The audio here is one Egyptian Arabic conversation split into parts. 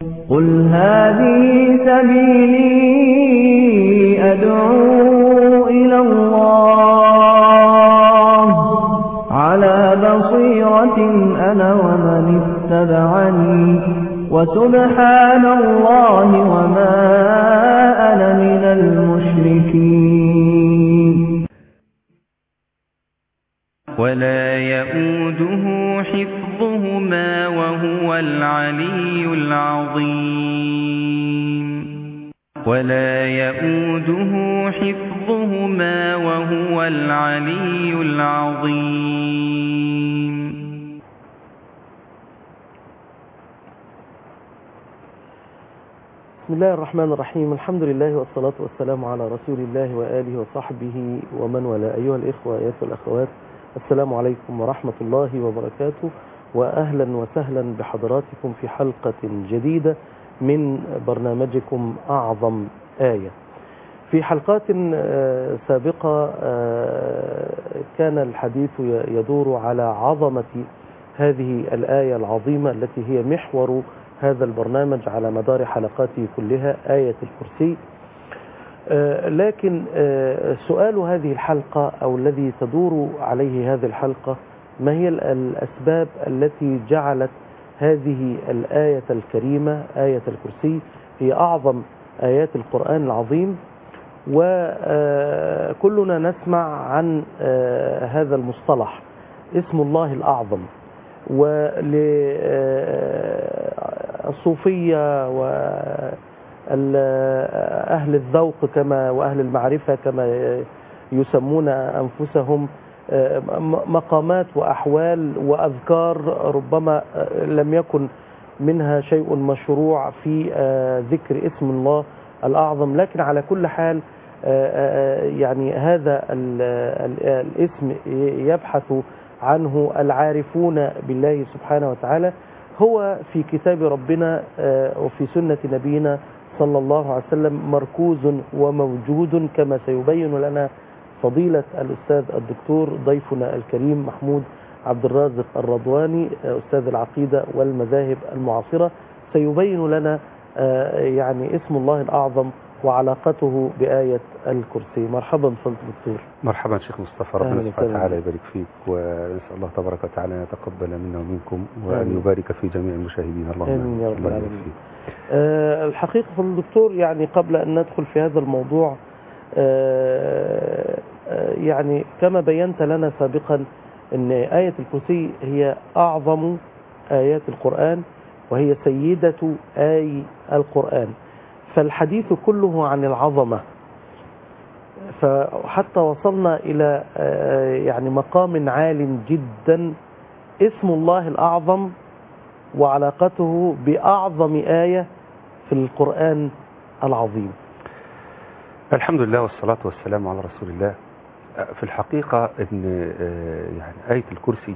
قل هذه سبيلي أدعو إلى الله على بصيرة أنا ومن اتبعني وسبحان الله وما أنا من المشركين ولا يؤوده حفظهما وهو العلي العظيم ولا يؤوده حفظهما وهو العلي العظيم بسم الله الرحمن الرحيم الحمد لله والصلاة والسلام على رسول الله وآله وصحبه ومن ولا أيها الإخوة أيها الأخوات السلام عليكم ورحمة الله وبركاته وأهلا وسهلا بحضراتكم في حلقة جديدة من برنامجكم أعظم آية في حلقات آه، سابقة آه، كان الحديث يدور على عظمة هذه الآية العظيمة التي هي محور هذا البرنامج على مدار حلقاته كلها آية الكرسي آه، لكن آه، سؤال هذه الحلقة أو الذي تدور عليه هذه الحلقة ما هي ال- الأسباب التي جعلت هذه الآية الكريمة آية الكرسي هي أعظم آيات القرآن العظيم وكلنا نسمع عن آه، هذا المصطلح اسم الله الأعظم وللصوفية وأهل الذوق كما وأهل المعرفة كما يسمون أنفسهم م- مقامات وأحوال وأذكار ربما لم يكن منها شيء مشروع في آه، ذكر اسم الله الأعظم لكن على كل حال آه، آه، يعني هذا ال- ال- الاسم يبحث عنه العارفون بالله سبحانه وتعالى هو في كتاب ربنا آه، وفي سنة نبينا صلى الله عليه وسلم مركوز وموجود كما سيبين لنا فضيلة الأستاذ الدكتور ضيفنا الكريم محمود عبد الرازق الرضواني آه، أستاذ العقيدة والمذاهب المعاصرة سيبين لنا آه، يعني اسم الله الأعظم وعلاقته بآية الكرسي مرحبا فضل الدكتور مرحبا شيخ مصطفى أهلا ربنا سبحانه وسهلا. وتعالى يبارك فيك ونسأل الله تبارك وتعالى أن يتقبل منا ومنكم آمين. وأن يبارك في جميع المشاهدين اللهم آمين يا رب الله يبارك العالمين. فيك. آه، الحقيقة فضل الدكتور يعني قبل أن ندخل في هذا الموضوع آه، آه، يعني كما بينت لنا سابقا أن آية الكرسي هي أعظم آيات القرآن وهي سيدة آي القرآن فالحديث كله عن العظمة فحتى وصلنا إلى آه، يعني مقام عال جدا اسم الله الأعظم وعلاقته بأعظم آية في القرآن العظيم الحمد لله والصلاة والسلام على رسول الله في الحقيقة أن آه، يعني آية الكرسي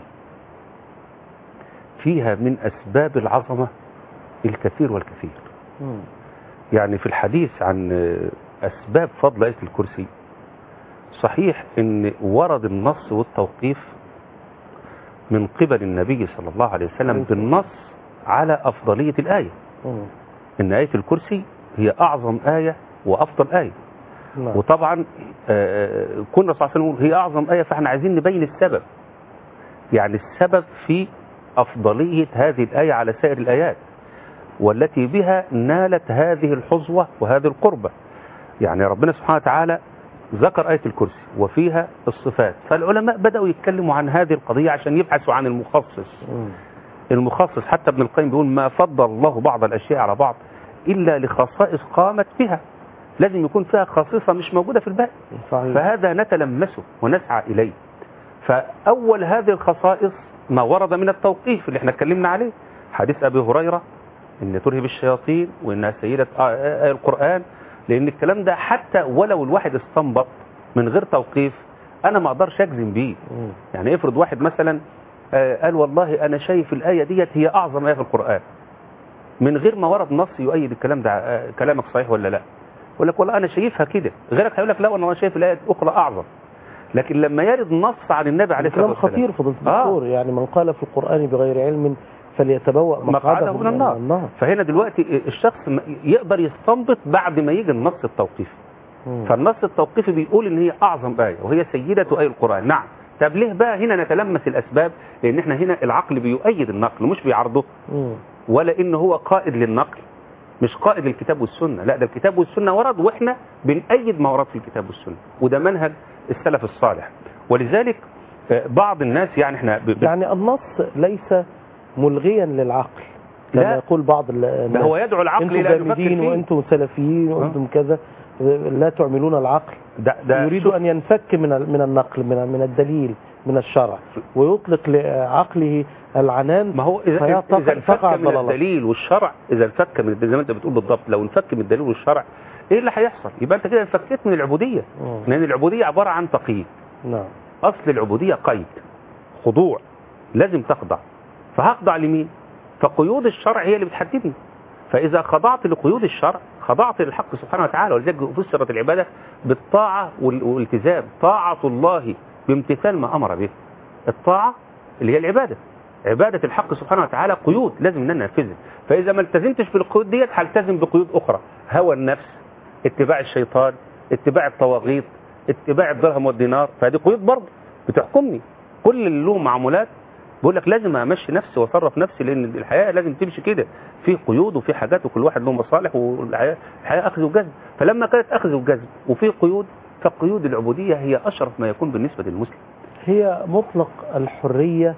فيها من أسباب العظمة الكثير والكثير يعني في الحديث عن آه، أسباب فضل آية الكرسي صحيح أن ورد النص والتوقيف من قبل النبي صلى الله عليه وسلم بالنص على أفضلية الآية مم. إن آية الكرسي هي أعظم آية وأفضل آية نعم. وطبعا آه، كنا صلى الله عليه وسلم يقول هي أعظم آية فاحنا عايزين نبين السبب يعني السبب في أفضلية هذه الآية على سائر الآيات والتي بها نالت هذه الحظوة وهذه القربة يعني ربنا سبحانه وتعالى ذكر آية الكرسي وفيها الصفات فالعلماء بدأوا يتكلموا عن هذه القضية عشان يبحثوا عن المخصص مم. المخصص حتى ابن القيم بيقول ما فضل الله بعض الأشياء على بعض إلا لخصائص قامت بها لازم يكون فيها خاصيصة مش موجودة في الباقي صحيح فهذا نتلمسه ونسعى إليه فأول هذه الخصائص ما ورد من التوقيف اللي احنا اتكلمنا عليه حديث أبي هريرة إن ترهب الشياطين وإنها سيدة آه، آه، القرآن لأن الكلام ده حتى ولو الواحد استنبط من غير توقيف أنا ما أقدرش أجزم بيه مم. يعني افرض واحد مثلا آه، قال والله أنا شايف الآية ديت هي أعظم آية في القرآن من غير ما ورد نص يؤيد الكلام ده آه، كلامك صحيح ولا لا يقول لك والله أنا شايفها كده غيرك هيقول لك لا والله أنا شايف الآية أخرى أعظم لكن لما يرد نص عن النبي عليه الصلاة كلام والسلام خطير فضيلة آه. الدكتور يعني من قال في القرآن بغير علم فليتبوأ مقعده من النار النار فهنا دلوقتي الشخص م- يقدر يستنبط بعد ما يجي النص التوقيفي مم. فالنص التوقيفي بيقول ان هي اعظم ايه وهي سيده اي القران نعم طب ليه بقى هنا نتلمس الاسباب لان احنا هنا العقل بيؤيد النقل مش بيعارضه مم. ولا ان هو قائد للنقل مش قائد للكتاب والسنه لا ده الكتاب والسنه ورد واحنا بنأيد ما ورد في الكتاب والسنه وده منهج السلف الصالح ولذلك آه، بعض الناس يعني احنا ب... ب... يعني النص ليس ملغيا للعقل كما لا. يقول بعض ال- ده الناس هو يدعو العقل انتم الى ان يفكر جامدين فيه وانتم سلفيين وانتم كذا لا تعملون العقل ده ده يريد شوف- ان ينفك من ال- من النقل من من الدليل من الشرع ويطلق لعقله العنان ما هو اذا فهي اذا تقع- تقع انفك من الضلالات. الدليل والشرع اذا انفك من الدليل زي ما انت بتقول بالضبط لو انفك من الدليل والشرع ايه اللي هيحصل يبقى انت كده انفكيت من العبوديه مم. لان العبوديه عباره عن تقييد نعم اصل العبوديه قيد خضوع لازم تخضع فهخضع لمين فقيود الشرع هي اللي بتحددني فاذا خضعت لقيود الشرع خضعت للحق سبحانه وتعالى ولذلك فسرت العباده بالطاعه وال- والالتزام طاعه الله بامتثال ما امر به الطاعه اللي هي العباده عباده الحق سبحانه وتعالى قيود لازم ان انا انفذها فاذا ما التزمتش بالقيود ديت هلتزم بقيود اخرى هوى النفس اتباع الشيطان اتباع الطواغيت اتباع الدرهم والدينار فهذه قيود برضه بتحكمني كل اللي له معمولات بقول لك لازم امشي نفسي واصرف نفسي لان الحياه لازم تمشي كده في قيود وفي حاجات وكل واحد له مصالح والحياه الحياه اخذ وجذب فلما كانت اخذ وجذب وفي قيود فقيود العبوديه هي اشرف ما يكون بالنسبه للمسلم هي مطلق الحرية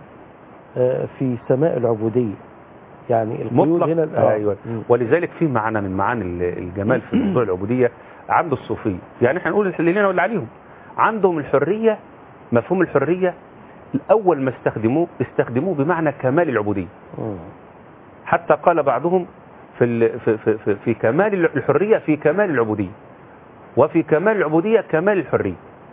آه، في سماء العبودية يعني القيود مطلق هنا آه. ايوه مم. ولذلك في معنى من معاني ال- الجمال في موضوع العبوديه عند الصوفيه يعني احنا نقول اللي لنا واللي عليهم عندهم الحريه مفهوم الحريه الاول ما استخدموه استخدموه بمعنى كمال العبوديه مم. حتى قال بعضهم في ال- في في في, في كمال الحريه في كمال العبوديه وفي كمال العبوديه كمال الحريه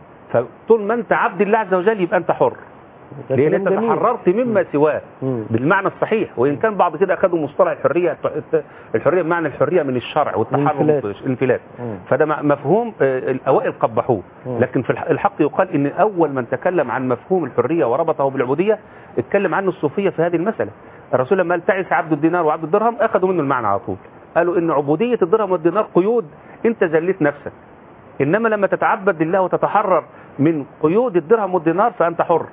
فطول ما انت عبد الله عز وجل يبقى انت حر ده لان كلام انت جميل. تحررت مما سواه مم. بالمعنى الصحيح وان كان بعض كده اخذوا مصطلح الحريه الحريه بمعنى الحريه من الشرع والتحرر الانفلات. من الانفلات مم. فده م- مفهوم آه، الاوائل قبحوه مم. لكن في الح- الحق يقال ان اول من تكلم عن مفهوم الحريه وربطه بالعبوديه اتكلم عنه الصوفيه في هذه المساله الرسول لما قال تعس عبد الدينار وعبد الدرهم اخذوا منه المعنى على طول قالوا ان عبوديه الدرهم والدينار قيود انت ذليت نفسك انما لما تتعبد لله وتتحرر من قيود الدرهم والدينار فانت حر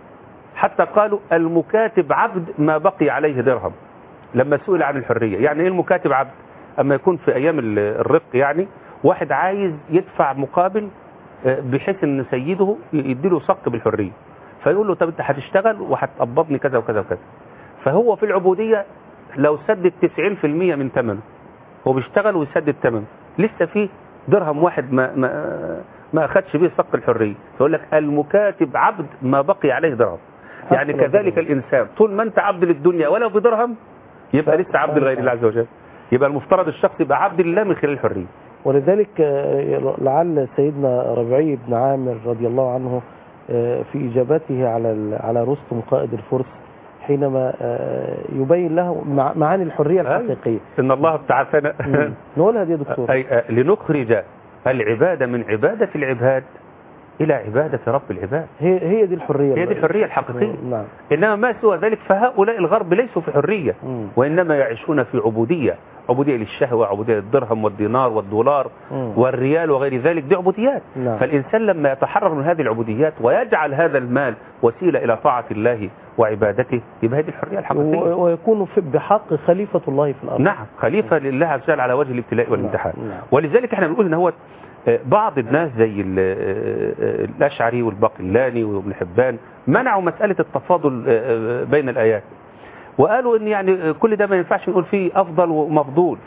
حتى قالوا المكاتب عبد ما بقي عليه درهم لما سئل عن الحرية يعني ايه المكاتب عبد اما يكون في ايام ال- الرق يعني واحد عايز يدفع مقابل آه، بحيث ان سيده يديله صك بالحرية فيقول له طب انت هتشتغل وهتقبضني كذا وكذا وكذا فهو في العبودية لو سدد 90% من ثمنه هو بيشتغل ويسدد ثمنه لسه في درهم واحد ما ما ما اخدش بيه صك الحريه فيقول لك المكاتب عبد ما بقي عليه درهم يعني حسن كذلك الله. الانسان طول ما انت عبد للدنيا ولو بدرهم يبقى ف- لسه عبد لغير الله عز وجل يبقى المفترض الشخص يبقى عبد لله من خلال الحريه ولذلك آه، لعل سيدنا ربيعي بن عامر رضي الله عنه آه، في إجابته على ال- على رستم قائد الفرس حينما آه، يبين له مع- معاني الحرية أيوة. الحقيقية ان الله ابتعثنا مم. نقولها دي يا دكتور أي آه، لنخرج العباد من عبادة العباد إلى عبادة رب العباد هي هي دي الحرية هي دي الحرية الحقيقية نعم إنما ما سوى ذلك فهؤلاء الغرب ليسوا في حرية مم. وإنما يعيشون في عبودية عبودية للشهوة عبودية للدرهم والدينار والدولار مم. والريال وغير ذلك دي عبوديات نعم. فالإنسان لما يتحرر من هذه العبوديات ويجعل هذا المال وسيلة إلى طاعة الله وعبادته يبقى هذه الحرية الحقيقية و- ويكون في بحق خليفة الله في الأرض نعم خليفة لله عز وجل على وجه الابتلاء والامتحان نعم. ولذلك احنا بنقول ان هو آه، بعض الناس زي ال- آه، آه، الاشعري والباقلاني وابن حبان منعوا مسألة التفاضل آه، آه، بين الآيات وقالوا ان يعني آه، كل ده ما ينفعش نقول فيه افضل ومفضول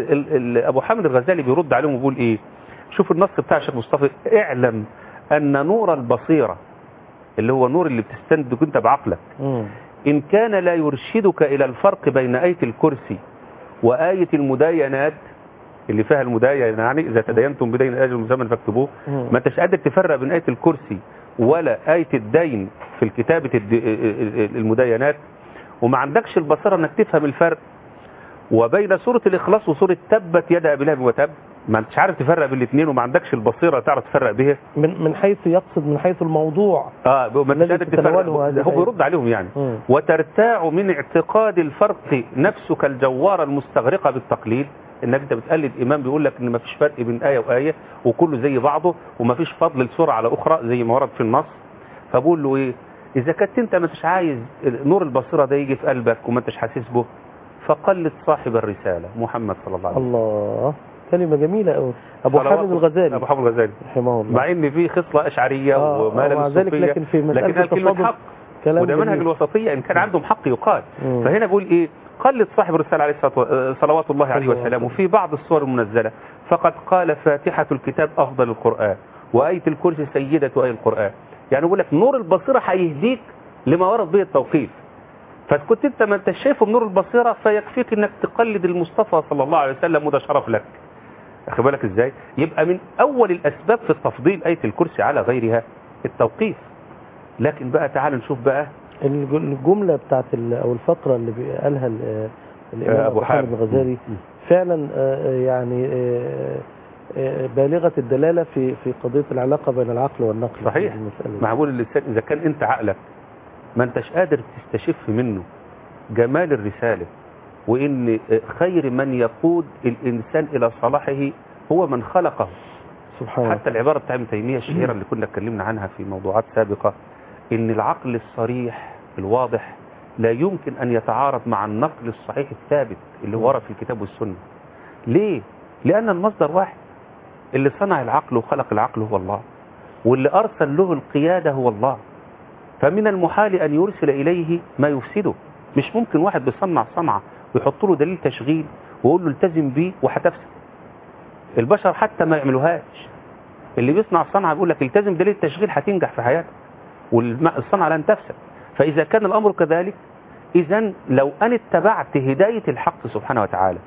فابو حامد الغزالي بيرد عليهم وبيقول ايه شوف النص بتاع الشيخ مصطفى اعلم ان نور البصيرة اللي هو نور اللي بتستند انت بعقلك مم. إن كان لا يرشدك إلى الفرق بين آية الكرسي وآية المداينات اللي فيها المداينة يعني إذا تدينتم بدين أجل مسمى فاكتبوه مم. ما أنتش قادر تفرق بين آية الكرسي ولا آية الدين في كتابة الد- المداينات وما عندكش البصيرة أنك تفهم الفرق وبين سورة الإخلاص وسورة تبت يد أبي لهب وتب ما انتش عارف تفرق بين الاثنين وما عندكش البصيره تعرف تفرق بها من من حيث يقصد من حيث الموضوع اه ما انتش الذي قادر تفرق تتناوله هذه هو الآية. بيرد عليهم يعني مم. وترتاع من اعتقاد الفرق نفسك الجواره المستغرقه بالتقليد انك انت بتقلد امام بيقول لك ان ما فيش فرق بين ايه وايه وكله زي بعضه وما فيش فضل لسوره على اخرى زي ما ورد في النص فبقول له ايه اذا كنت انت ما انتش عايز نور البصيره ده يجي في قلبك وما انتش حاسس به فقلد صاحب الرساله محمد صلى الله عليه وسلم الله كلمة جميلة أوي أبو صلوات- حامد الغزالي ابو حامد الغزالي رحمه الله مع ان في خصله اشعريه آه، وما ومع ذلك الصوفيه لكن في مسألة لكن قال كلمه التفاضل حق كلام وده منهج جميل. الوسطيه ان كان عندهم حق يقال مم. فهنا بقول ايه قلد صاحب الرسالة عليه الصلاة و- صلوات الله عليه صلى الله وسلم وفي بعض الصور المنزلة فقد قال فاتحة الكتاب أفضل القرآن وآية الكرسي سيدة آية القرآن يعني يقول لك نور البصيرة هيهديك لما ورد به التوقيف فكنت انت ما انت شايفه بنور البصيرة فيكفيك انك تقلد المصطفى صلى الله عليه وسلم وده شرف لك اخد بالك ازاي يبقى من اول الاسباب في التفضيل آية الكرسي على غيرها التوقيف لكن بقى تعال نشوف بقى الج- الجملة بتاعت ال- أو الفقرة اللي بي- قالها ال- الإمام آه، أبو حامد حامد. الغزالي مم. فعلا آه، يعني آه، آه، بالغة الدلالة في في قضية العلاقة بين العقل والنقل صحيح. في المسألة دي. معقول اللسان إذا كان أنت عقلك ما أنتش قادر تستشف منه جمال الرسالة وإن خير من يقود الإنسان إلى صلاحه هو من خلقه سبحان الله حتى العبارة بتاع ابن تيمية الشهيرة اللي كنا اتكلمنا عنها في موضوعات سابقة إن العقل الصريح الواضح لا يمكن أن يتعارض مع النقل الصحيح الثابت اللي هو ورد في الكتاب والسنة ليه؟ لأن المصدر واحد اللي صنع العقل وخلق العقل هو الله واللي أرسل له القيادة هو الله فمن المحال أن يرسل إليه ما يفسده مش ممكن واحد بيصنع صنعة ويحط له دليل تشغيل ويقول له التزم بيه وهتفسد البشر حتى ما يعملوهاش اللي بيصنع صنعة بيقول لك التزم دليل التشغيل هتنجح في حياتك والصنعة لن تفسد فإذا كان الأمر كذلك إذا لو أنا اتبعت هداية الحق سبحانه وتعالى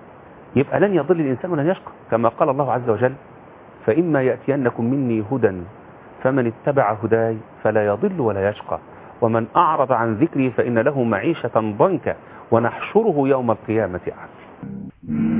يبقى لن يضل الإنسان ولن يشقى كما قال الله عز وجل فإما يأتينكم مني هدى فمن اتبع هداي فلا يضل ولا يشقى ومن أعرض عن ذكري فإن له معيشة ضنكا ونحشره يوم القيامة أعمى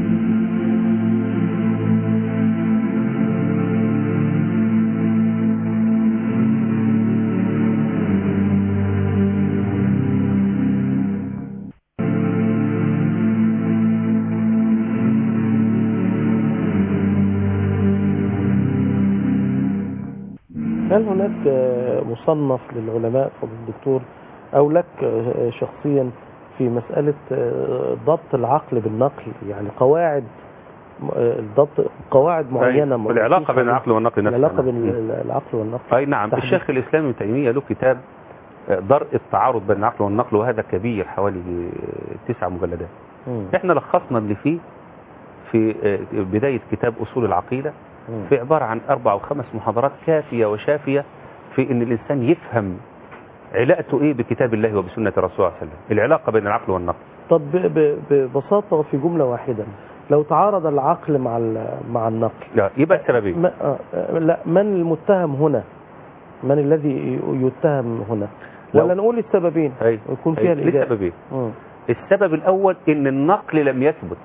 هل هناك آه، مصنف للعلماء فضل الدكتور أو لك آه، شخصيا في مسألة آه، ضبط العقل بالنقل يعني قواعد آه، الضبط قواعد معينة طيب، العلاقة بين العقل والنقل نفسها العلاقة نعم. بين العقل والنقل أي نعم تحديد. الشيخ الإسلامي ابن تيمية له كتاب آه، درء التعارض بين العقل والنقل وهذا كبير حوالي آه، تسع مجلدات مم. احنا لخصنا اللي فيه في آه، بداية كتاب أصول العقيدة مم. في عبارة عن أربع أو خمس محاضرات كافية وشافية في أن الإنسان يفهم علاقته إيه بكتاب الله وبسنة الرسول صلى الله عليه وسلم العلاقة بين العقل والنقل طب ب- ب- ببساطة وفي جملة واحدة لو تعارض العقل مع ال- مع النقل لا يبقى السببين ما آه، آه، لا من المتهم هنا من الذي ي- يتهم هنا لو- ولا نقول السببين أي ويكون أي فيها الإجابة لسببين مم. السبب الأول إن النقل لم يثبت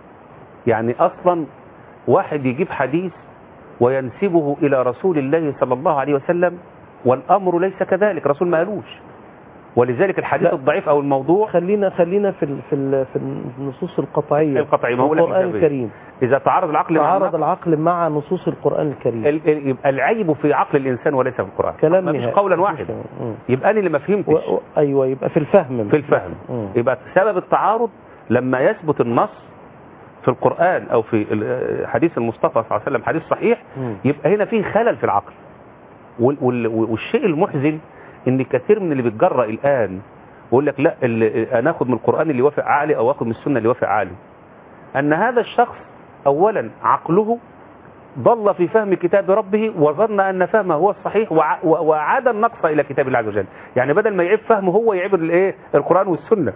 يعني أصلا واحد يجيب حديث وينسبه إلى رسول الله صلى الله عليه وسلم والأمر ليس كذلك رسول ما قالوش ولذلك الحديث لا. الضعيف أو الموضوع خلينا خلينا في ال- في ال- في النصوص القطعية القطعي ما هو لك القرآن السبب. الكريم إذا تعارض العقل مع تعارض النقل العقل مع نصوص القرآن الكريم ال- ال- يبقى العيب في عقل الإنسان وليس في القرآن كلام ما فيش نهائي. قولا مفيش واحدا كلام. مم. يبقى أنا اللي ما فهمتش و... و... ايوه يبقى في الفهم في الفهم مم. يبقى سبب التعارض لما يثبت النص في القرآن أو في ال- حديث المصطفى صلى الله عليه وسلم حديث صحيح مم. يبقى هنا فيه خلل في العقل وال- وال- والشيء المحزن ان كثير من اللي بيتجرأ الآن ويقول لك لا اللي انا اخد من القرآن اللي يوافق عقلي او اخد من السنة اللي يوافق عقلي ان هذا الشخص اولا عقله ضل في فهم كتاب ربه وظن ان فهمه هو الصحيح وع- و- وعاد النقص الى كتاب الله عز وجل يعني بدل ما يعيب فهمه هو يعيب الايه القرآن والسنة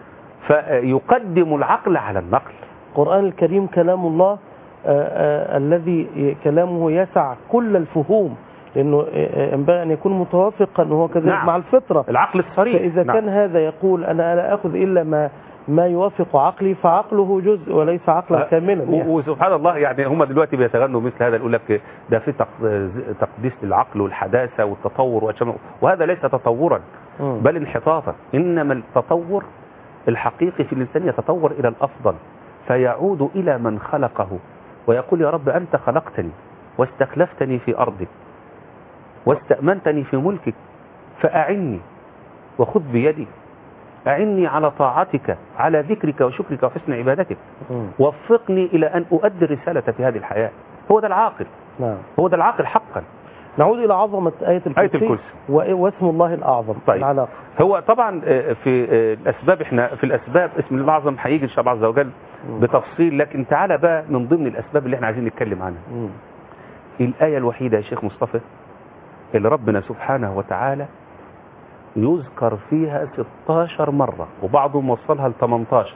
فيقدم العقل على النقل القرآن الكريم كلام الله آه، آه، الذي ي- كلامه يسع كل الفهوم لأنه آه، آه، ينبغي أن يكون متوافقا وهو كذلك نعم. مع الفطرة العقل الصريح فإذا نعم. كان هذا يقول أنا لا أخذ إلا ما ما يوافق عقلي فعقله جزء وليس عقلا كاملا و- يعني. وسبحان الله يعني هم دلوقتي بيتغنوا مثل هذا يقول لك ده في تق- تقديس للعقل والحداثه والتطور والشم- وهذا ليس تطورا مم. بل انحطاطا انما التطور الحقيقي في الانسان يتطور الى الافضل فيعود الى من خلقه ويقول يا رب انت خلقتني واستخلفتني في ارضك واستامنتني في ملكك فاعني وخذ بيدي اعني على طاعتك على ذكرك وشكرك وحسن عبادتك مم. وفقني إلى أن أؤدي الرسالة في هذه الحياة هو ده العاقل نعم هو ده العاقل حقا نعود إلى عظمة آية الكرسي آية الكرسي. و- واسم الله الأعظم طيب. العلاقة هو طبعا آه، في آه، الأسباب احنا في الأسباب اسم الله الأعظم هيجي إن شاء الله عز وجل مم. بتفصيل لكن تعالى بقى من ضمن الأسباب اللي احنا عايزين نتكلم عنها مم. الآية الوحيدة يا شيخ مصطفى اللي ربنا سبحانه وتعالى يذكر فيها 16 مرة وبعضهم وصلها ل 18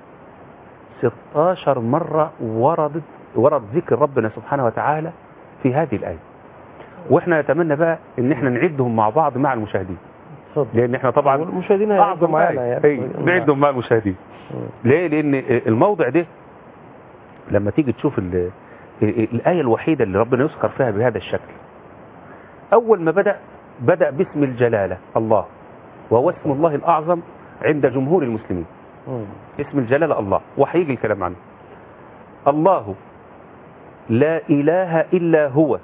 16 مرة وردت ورد ذكر ربنا سبحانه وتعالى في هذه الآية واحنا نتمنى بقى ان احنا نعدهم مع بعض مع المشاهدين اتفضل لان احنا طبعا والمشاهدين هيعدوا أعظم معانا آية. يعني أي، نعدهم مع المشاهدين مم. ليه لان الموضع ده لما تيجي تشوف ال- الآية الوحيدة اللي ربنا يذكر فيها بهذا الشكل أول ما بدأ بدأ باسم الجلالة الله وهو اسم الله الأعظم عند جمهور المسلمين مم. اسم الجلالة الله وهيجي الكلام عنه الله لا إله إلا هو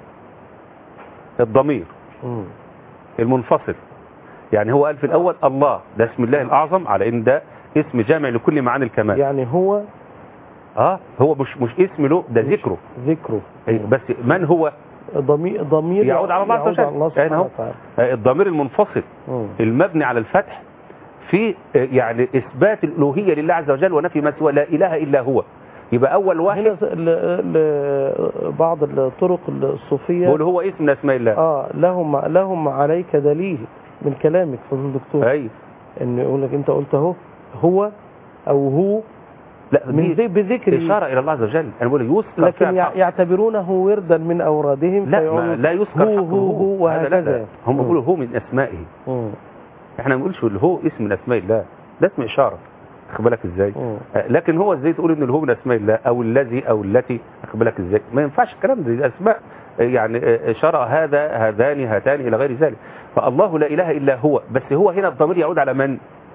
الضمير مم. المنفصل يعني هو قال في الأول الله ده اسم الله الأعظم على إن ده اسم جامع لكل معاني الكمال يعني هو اه هو مش مش اسم له ده ذكره ذكره أي، بس من هو ضمير ضمير يعود على الله عز يعود وجل. على الله يعني سبحانه هو. وتعالى آه، الضمير المنفصل مم. المبني على الفتح في آه، يعني إثبات الألوهية لله عز وجل ونفي ما سوى لا إله إلا هو يبقى أول هنا واحد ل- ل- بعض الطرق الصوفية بيقول هو اسم من أسماء الله اه لهم لهم عليك دليل من كلامك فضل الدكتور أي ان يقول لك انت قلت اهو هو او هو لا من دي ذي بذكر إشارة إلى الله عز وجل أنا بقول يذكر لكن فيها يع- الحق. يعتبرونه وردا من اوردهم لا فيقولوا ما لا يذكر هو حقه هو هو هذا لا وهكذا لا هم مم. بيقولوا هو من أسمائه مم. احنا ما بنقولش اللي هو اسم من أسماء الله ده اسم إشارة واخد بالك ازاي مم. آه، لكن هو ازاي تقول ان الهو من اسماء الله او الذي او التي واخد بالك ازاي ما ينفعش الكلام ده دي اسماء آه، يعني آه، شرع هذا هذان هاتان الى غير ذلك فالله لا اله الا هو بس هو هنا الضمير يعود على من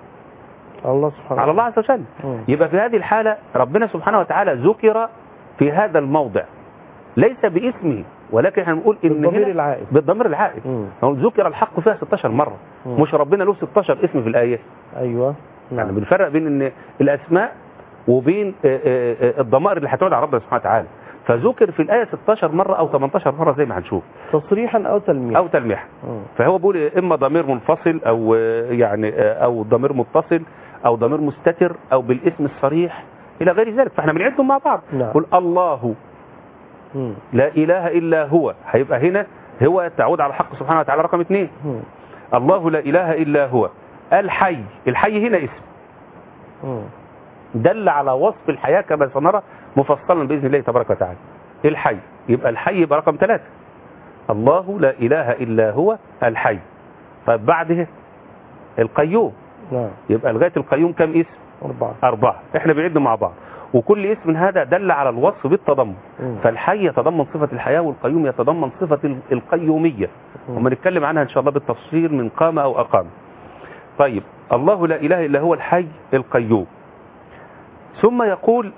الله سبحانه على الله عز وجل مم. يبقى في هذه الحالة ربنا سبحانه وتعالى ذكر في هذا الموضع ليس باسمه ولكن احنا بنقول ان بالضمير هنا العائد بالضمير العائد مم. هو ذكر الحق فيها 16 مرة مم. مش ربنا له 16 اسم في الآية ايوه يعني نعم بنفرق بين ان الاسماء وبين آه، آه، آه، الضمائر اللي هتعود على ربنا سبحانه وتعالى فذكر في الايه 16 مره او 18 مره زي ما هنشوف تصريحا او تلميحا او تلميح مم. فهو بيقول اما ضمير منفصل او آه، يعني آه، او ضمير متصل او ضمير مستتر او بالاسم الصريح الى غير ذلك فاحنا بنعدهم مع بعض نعم. قل الله مم. لا اله الا هو هيبقى هنا هو تعود على الحق سبحانه وتعالى رقم اثنين مم. الله لا اله الا هو الحي الحي هنا اسم مم. دل على وصف الحياة كما سنرى مفصلا بإذن الله تبارك وتعالى الحي يبقى الحي يبقى رقم ثلاثة الله لا إله إلا هو الحي طيب بعده القيوم نعم يبقى لغاية القيوم كم اسم أربعة أربعة احنا بنعد مع بعض وكل اسم من هذا دل على الوصف بالتضمن مم. فالحي يتضمن صفة الحياة والقيوم يتضمن صفة ال- القيومية مم. وما نتكلم عنها إن شاء الله بالتفصيل من قام أو أقام طيب الله لا إله إلا هو الحي القيوم ثم يقول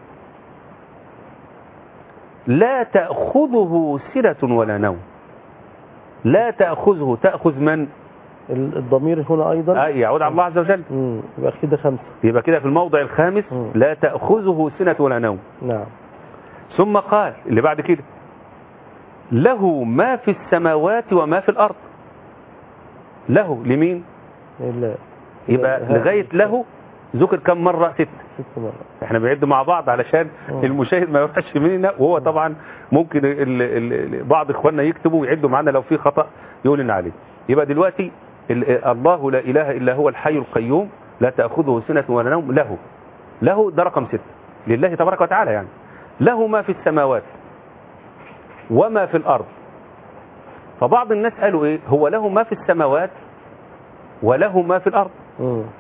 لا تأخذه سنة ولا نوم لا تأخذه تأخذ من ال- الضمير هنا أيضا آه يعود على الله عز وجل مم. يبقى كده خمسة يبقى كده في الموضع الخامس مم. لا تأخذه سنة ولا نوم نعم ثم قال اللي بعد كده له ما في السماوات وما في الأرض له لمين لا يبقى ها- لغاية له ذكر كم مرة ست ست مرات احنا بنعد مع بعض علشان مم. المشاهد ما يروحش مننا وهو طبعا ممكن ال ال ال بعض اخواننا يكتبوا ويعدوا معانا لو في خطأ يقول لنا عليه يبقى دلوقتي ال- الله لا اله الا هو الحي القيوم لا تأخذه سنة ولا نوم له له ده رقم ستة لله تبارك وتعالى يعني له ما في السماوات وما في الأرض فبعض الناس قالوا ايه هو له ما في السماوات وله ما في الأرض مم.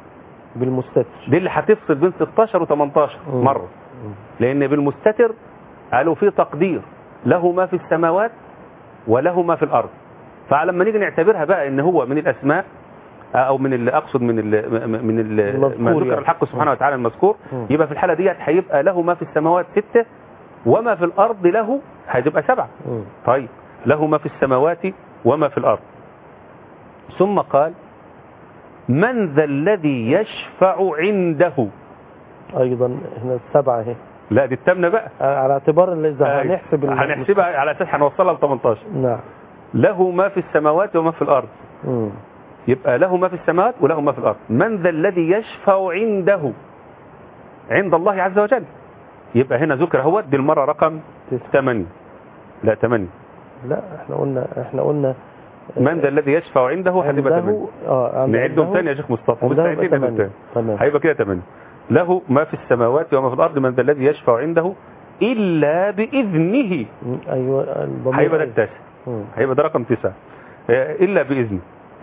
بالمستتر دي اللي هتفصل بين 16 و18 مم. مرة لأن بالمستتر قالوا في تقدير له ما في السماوات وله ما في الأرض فلما نيجي نعتبرها بقى ان هو من الأسماء أو من اللي أقصد من ال من ال المذكور ما ذكر يعني. الحق سبحانه وتعالى المذكور مم. يبقى في الحالة ديت هيبقى له ما في السماوات ستة وما في الأرض له هتبقى سبعة مم. طيب له ما في السماوات وما في الأرض ثم قال من ذا الذي يشفع عنده ايضا هنا السبعه اهي لا دي التامنة بقى على اعتبار ان اذا آه، هنحسب ال- هنحسبها على اساس هنوصلها ل 18 نعم له ما في السماوات وما في الارض مم. يبقى له ما في السماوات وله ما في الارض من ذا الذي يشفع عنده عند الله عز وجل يبقى هنا ذكر هو دي المره رقم تسعة. 8 لا 8 لا احنا قلنا احنا قلنا من ذا الذي يشفع عنده هتبقى 8 اه عند- نعدهم عنده- تاني يا شيخ مصطفى عنده مستعدين يبقى نعدهم ثمانية. تاني تمام هيبقى كده 8 له ما في السماوات وما في الارض من ذا الذي يشفع عنده الا باذنه مم. ايوه الضمير هيبقى ده أيوة. التاسع مم. هيبقى ده رقم تسعة آه، إلا بإذنه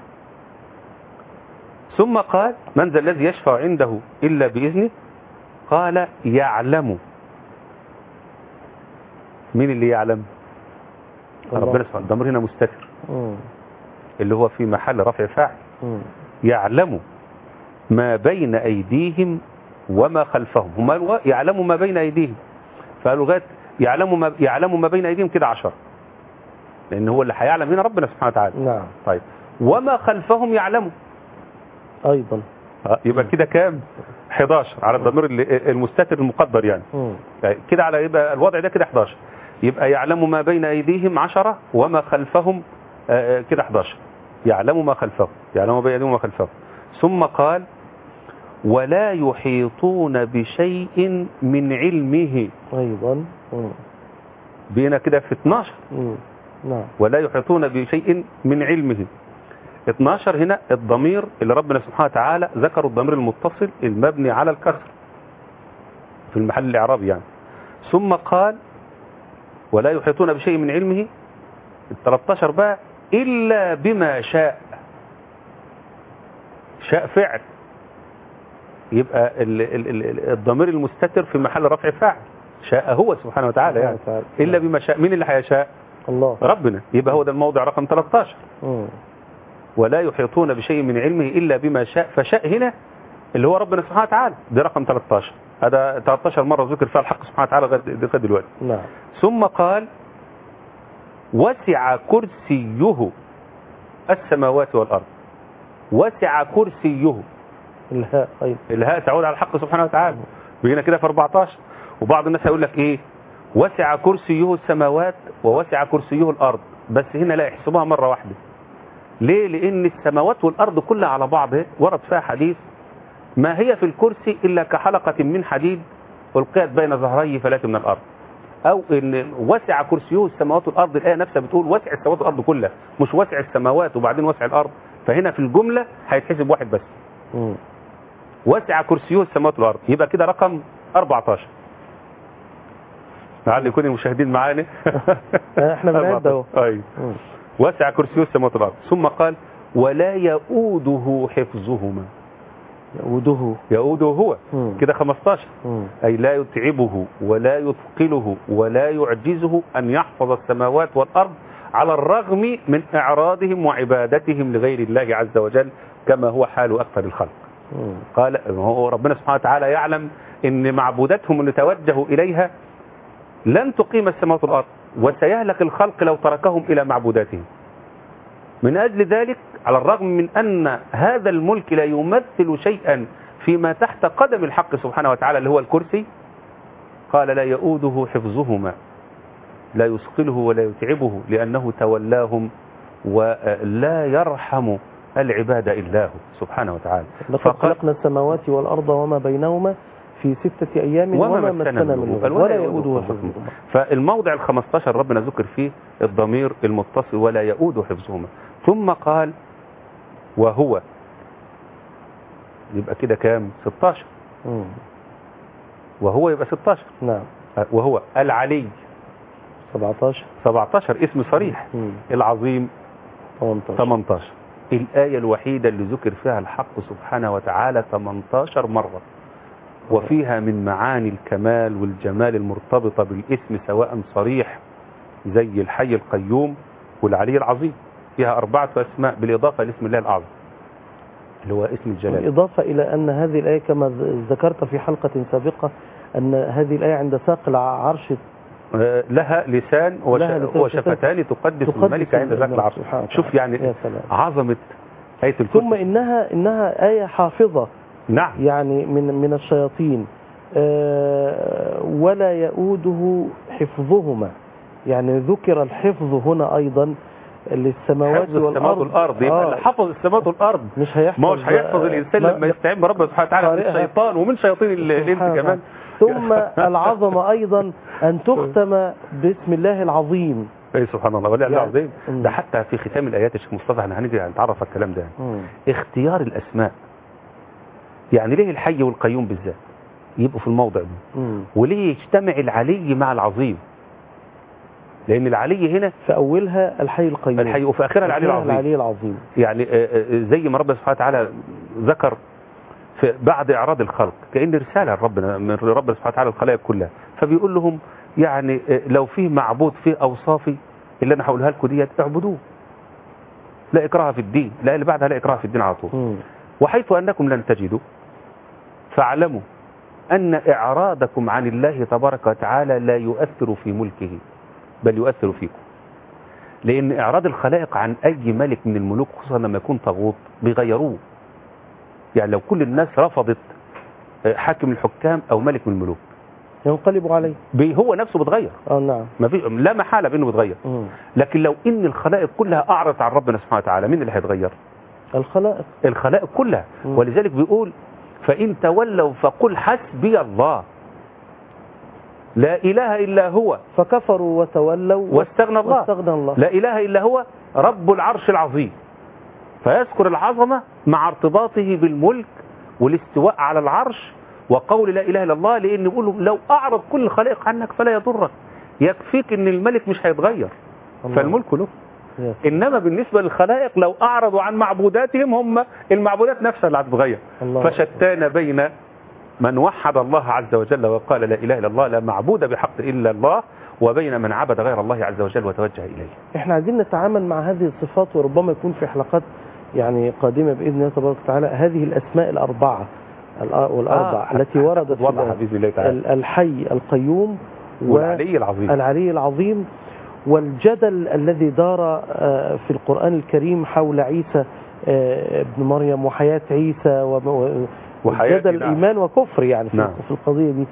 ثم قال من ذا الذي يشفع عنده إلا بإذنه قال يعلم مين اللي يعلم الله. ربنا سبحانه الضمير هنا مستتر مم. اللي هو في محل رفع فاعل مم. يعلم ما بين أيديهم وما خلفهم هم قالوا يعلموا ما بين أيديهم فقالوا لغاية يعلموا ما, يعلموا ما بين أيديهم كده عشر لأن هو اللي هيعلم هنا ربنا سبحانه وتعالى نعم طيب وما خلفهم يعلموا ايضا آه، يبقى كده كام 11 على الضمير اللي- المستتر المقدر يعني مم. يعني كده على يبقى الوضع ده كده 11 يبقى يعلم ما بين أيديهم 10 وما خلفهم آه، آه، كده 11 يعلم ما خلفهم يعلم ما بين أيديهم وما خلفهم ثم قال ولا يحيطون بشيء من علمه ايضا مم. بينا كده في 12 مم. نعم ولا يحيطون بشيء من علمه 12 هنا الضمير اللي ربنا سبحانه وتعالى ذكر الضمير المتصل المبني على الكسر في المحل الاعرابي يعني ثم قال ولا يحيطون بشيء من علمه ال 13 بقى إلا بما شاء شاء فعل يبقى ال ال ال الضمير المستتر في محل رفع فاعل شاء هو سبحانه وتعالى يعني سبحانه وتعالى. إلا بما شاء مين اللي هيشاء الله ربنا يبقى هو ده الموضع رقم 13 مم. ولا يحيطون بشيء من علمه إلا بما شاء فشاء هنا اللي هو ربنا سبحانه وتعالى ده رقم 13 هذا 13 مرة ذكر فيها الحق سبحانه وتعالى لغاية لغاية دلوقتي نعم ثم قال وسع كرسيه السماوات والأرض وسع كرسيه الهاء ايضا الهاء تعود على الحق سبحانه وتعالى بينا كده في 14 وبعض الناس هيقول لك ايه وسع كرسيه السماوات ووسع كرسيه الارض بس هنا لا يحسبوها مره واحده ليه لان السماوات والارض كلها على بعض ورد فيها حديث ما هي في الكرسي الا كحلقه من حديد القيت بين ظهري فلاة من الارض او ان وسع كرسيه السماوات والارض الايه نفسها بتقول وسع السماوات والارض كلها مش وسع السماوات وبعدين وسع الارض فهنا في الجمله هيتحسب واحد بس مم. وسع كرسيه السماوات والارض يبقى كده رقم 14 لعل يكون المشاهدين معانا احنا بنعد اهو ايوه مم. وسع كرسيه السماوات والارض ثم قال ولا يؤوده حفظهما يؤوده يؤوده هو مم. كده 15 مم. أي لا يتعبه ولا يثقله ولا يعجزه أن يحفظ السماوات والأرض على الرغم من إعراضهم وعبادتهم لغير الله عز وجل كما هو حال أكثر الخلق مم. قال هو ربنا سبحانه وتعالى يعلم ان معبوداتهم اللي توجهوا اليها لن تقيم السماوات والارض وسيهلك الخلق لو تركهم الى معبوداتهم من اجل ذلك على الرغم من ان هذا الملك لا يمثل شيئا فيما تحت قدم الحق سبحانه وتعالى اللي هو الكرسي قال لا يؤوده حفظهما لا يثقله ولا يتعبه لانه تولاهم ولا يرحم العباد الا هو سبحانه وتعالى لقد فقال خلقنا السماوات والأرض وما بينهما في ستة أيام وما مسنا من لغة ولا يؤوده حفظهما فالموضع ال 15 ربنا ذكر فيه الضمير المتصل ولا يؤود حفظهما ثم قال وهو يبقى كده كام 16 مم. وهو يبقى 16 نعم وهو العلي 17 17 اسم صريح مم. العظيم 18 18 الآية الوحيدة اللي ذكر فيها الحق سبحانه وتعالى 18 مرة وفيها من معاني الكمال والجمال المرتبطة بالاسم سواء صريح زي الحي القيوم والعلي العظيم فيها أربعة أسماء بالإضافة لاسم الله الأعظم اللي هو اسم الجلال بالإضافة إلى أن هذه الآية كما ذ- ذكرت في حلقة سابقة أن هذه الآية عند ساق العرش آه، لها لسان وش- لها لسان وشفتان تقدس تقدس الملك عند ذاك الملك العرش سبحانه وتعالى. شوف يعني يا سلام. عظمة آية ثم الكرسي إنها إنها آية حافظة نعم يعني من من الشياطين آه، ولا يؤوده حفظهما يعني ذكر الحفظ هنا أيضا للسماوات حفظ السماوات والأرض يبقى اللي آه حفظ السماوات والأرض مش هيحفظ ما هوش هيحفظ آه، الإنسان ما- لما يستعين بربنا سبحانه وتعالى من قارئها. الشيطان ومن شياطين ال- الإنس سبحان كمان الله. ثم العظمة أيضا أن تختم باسم الله العظيم اي سبحان الله ولله يعني- العظيم مم. ده حتى في ختام الآيات يا شيخ مصطفى احنا هنيجي هنتعرف على الكلام ده مم. اختيار الأسماء يعني ليه الحي والقيوم بالذات يبقوا في الموضع ده مم. وليه يجتمع العلي مع العظيم لأن العلي هنا في أولها الحي القيوم الحي وفي آخرها العلي آخرها العظيم العلي العظيم يعني آه، آه، زي ما ربنا سبحانه وتعالى ذكر في بعد إعراض الخلق كأن رسالة ربنا من ربنا سبحانه وتعالى الخلائق كلها فبيقول لهم يعني آه، لو فيه معبود فيه أوصافي اللي أنا هقولها لكم ديت اعبدوه لا إكراه في الدين لا اللي بعدها لا إكراه في الدين على طول مم. وحيث أنكم لن تجدوا فاعلموا أن إعراضكم عن الله تبارك وتعالى لا يؤثر في ملكه بل يؤثر فيكم لأن إعراض الخلائق عن أي ملك من الملوك خصوصا لما يكون طاغوت بيغيروه يعني لو كل الناس رفضت آه، حاكم الحكام أو ملك من الملوك ينقلب عليه بي- هو نفسه بيتغير اه نعم ما في لا محالة بأنه بيتغير مم. لكن لو إن الخلائق كلها أعرضت عن ربنا سبحانه وتعالى مين اللي هيتغير الخلائق الخلائق كلها مم. ولذلك بيقول فإن تولوا فقل حسبي الله لا إله إلا هو فكفروا وتولوا واستغنى الله واستغنى الله لا إله إلا هو رب العرش العظيم فيذكر العظمة مع ارتباطه بالملك والاستواء على العرش وقول لا إله إلا الله لأن بيقول له لو أعرض كل الخلائق عنك فلا يضرك يكفيك أن الملك مش هيتغير الله. فالملك له يا إنما بالنسبة للخلائق لو أعرضوا عن معبوداتهم هم المعبودات نفسها اللي هتتغير الله. فشتان بين من وحد الله عز وجل وقال لا إله إلا الله لا معبود بحق إلا الله وبين من عبد غير الله عز وجل وتوجه إليه احنا عايزين نتعامل مع هذه الصفات وربما يكون في حلقات يعني قادمة بإذن الله تبارك وتعالى هذه الأسماء الأربعة الأ- والأربع آه، التي وردت في وضح الآية. بإذن الله تعالى ال- الحي القيوم والعلي العظيم والعلي العظيم والجدل الذي دار آه، في القرآن الكريم حول عيسى آه، ابن مريم وحياة عيسى وم- وحياة جدل نعم. إيمان وكفر يعني في نعم. في القضية دي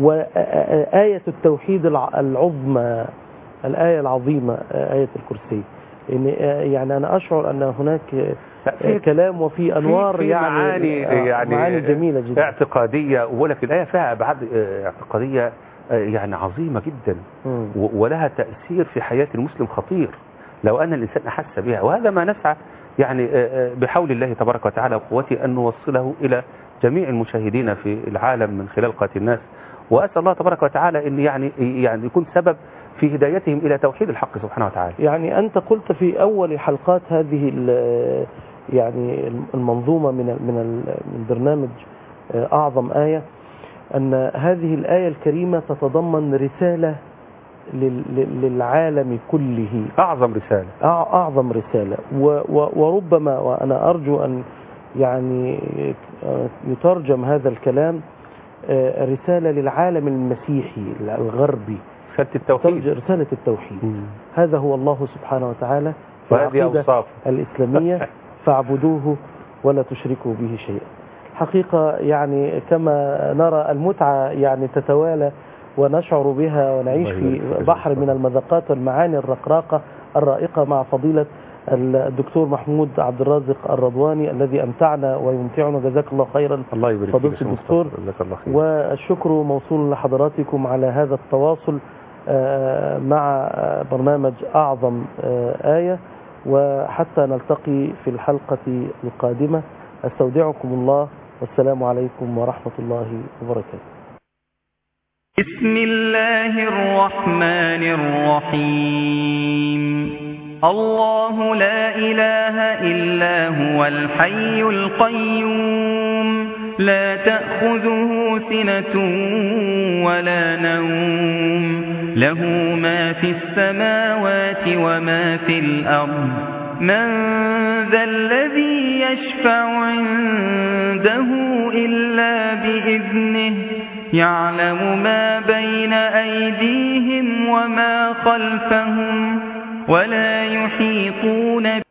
وآية التوحيد الع- العظمى الآية العظيمة آه، آية الكرسي إن آه، يعني أنا أشعر أن هناك آه، لا، في- كلام وفي أنوار في يعني معاني آه، يعني معاني جميلة جدا اعتقادية ولك الآية فيها أبعاد آه، اعتقادية آه، يعني عظيمة جدا مم. و- ولها تأثير في حياة المسلم خطير لو أن الإنسان أحس بها وهذا ما نسعى يعني آه، آه، بحول الله تبارك وتعالى وقوته أن نوصله إلى جميع المشاهدين في العالم من خلال قناة الناس وأسأل الله تبارك وتعالى أن يعني يعني يكون سبب في هدايتهم إلى توحيد الحق سبحانه وتعالى يعني أنت قلت في أول حلقات هذه ال- يعني المنظومة من من ال- من برنامج أعظم آية أن هذه الآية الكريمة تتضمن رسالة لل- لل- للعالم كله أعظم رسالة أع- أعظم رسالة و- و- وربما وأنا أرجو أن يعني آه، يترجم هذا الكلام آه، رسالة للعالم المسيحي الغربي رسالة التوحيد رسالة التوحيد مم. هذا هو الله سبحانه وتعالى في وهذه العقيدة أوصاف الإسلامية فاعبدوه ولا تشركوا به شيئا حقيقة يعني كما نرى المتعة يعني تتوالى ونشعر بها ونعيش الله في يبارك فيك. بحر من المذاقات والمعاني الرقراقة الرائقة مع فضيلة الدكتور محمود عبد الرازق الرضواني الذي أمتعنا ويمتعنا جزاك الله خيرا الله يبارك فضيلة فيك يا شيخ الدكتور. مصطفى. جزاك الله خير والشكر موصول لحضراتكم على هذا التواصل آه، مع آه، برنامج أعظم آه، آية وحتى نلتقي في الحلقة القادمة استودعكم الله والسلام عليكم ورحمة الله وبركاته بسم الله الرحمن الرحيم الله لا إله إلا هو الحي القيوم لا تأخذه سنة ولا نوم له ما في السماوات وما في الأرض من ذا الذي يشفع عنده إلا بإذنه يعلم ما بين أيديهم وما خلفهم ولا يحيطون